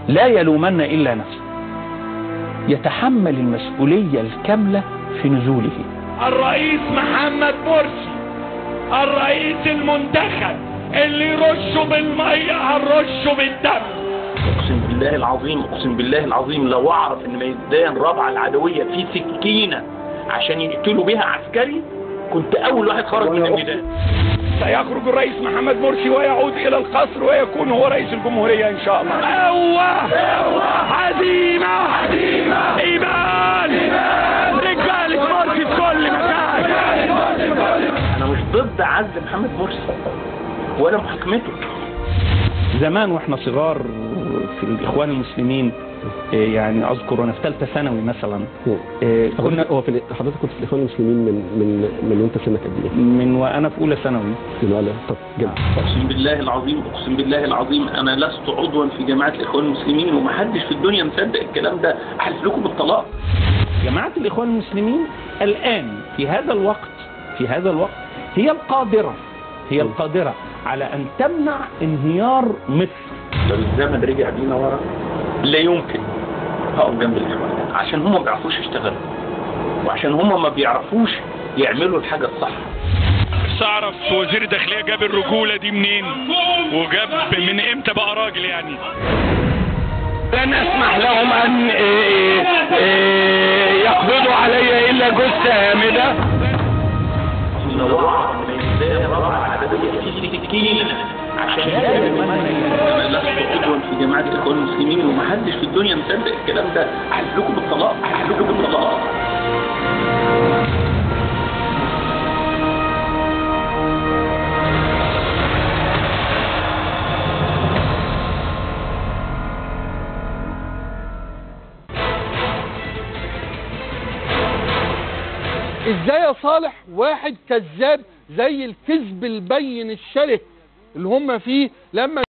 لا يلومن إلا نفسه يتحمل المسؤولية الكاملة في نزوله الرئيس محمد مرسي الرئيس المنتخب اللي يرشه بالميه هنرشه بالدم اقسم بالله العظيم اقسم بالله العظيم لو اعرف ان ميدان رابعه العدويه فيه سكينه عشان يقتلوا بها عسكري كنت اول واحد خرج من الميدان سيخرج الرئيس محمد مرسي ويعود الى القصر ويكون هو رئيس الجمهوريه ان شاء الله قوه عزيمه عزيمه ايمان رجاله مرسي في كل مكان انا مش ضد عزل محمد مرسي ولا محاكمته زمان واحنا صغار في الاخوان المسلمين إيه يعني اذكر وانا في ثالثه ثانوي مثلا إيه كنا كنا هو في ال- حضرتك كنت في الاخوان المسلمين من من من وانت سنك قد ايه؟ من وانا في اولى ثانوي من ولا طب جد اقسم بالله العظيم اقسم بالله العظيم انا لست عضوا في جماعه الاخوان المسلمين ومحدش في الدنيا مصدق الكلام ده احلف لكم بالطلاق جماعه الاخوان المسلمين الان في هذا الوقت في هذا الوقت هي القادره هي القادره على ان تمنع انهيار مصر لو الزمن رجع بينا ورا لا يمكن هقف جنب الاخوان عشان هم ما بيعرفوش يشتغلوا وعشان هم ما بيعرفوش يعملوا الحاجه الصح بس اعرف وزير الداخليه جاب الرجوله دي منين وجاب من امتى بقى راجل يعني لن اسمح لهم ان يقبضوا علي الا جثه هامده لو اعرف ان ميدان رابعه العدويه فيه سكينه عشان انا لست عضوا في جماعه الاخوان المسلمين ومحدش في الدنيا مصدق الكلام ده احلف لكم بالطلاق احلف لكم بالطلاق ازاي يا صالح واحد كذاب زي الكذب البين الشره اللي هم فيه لما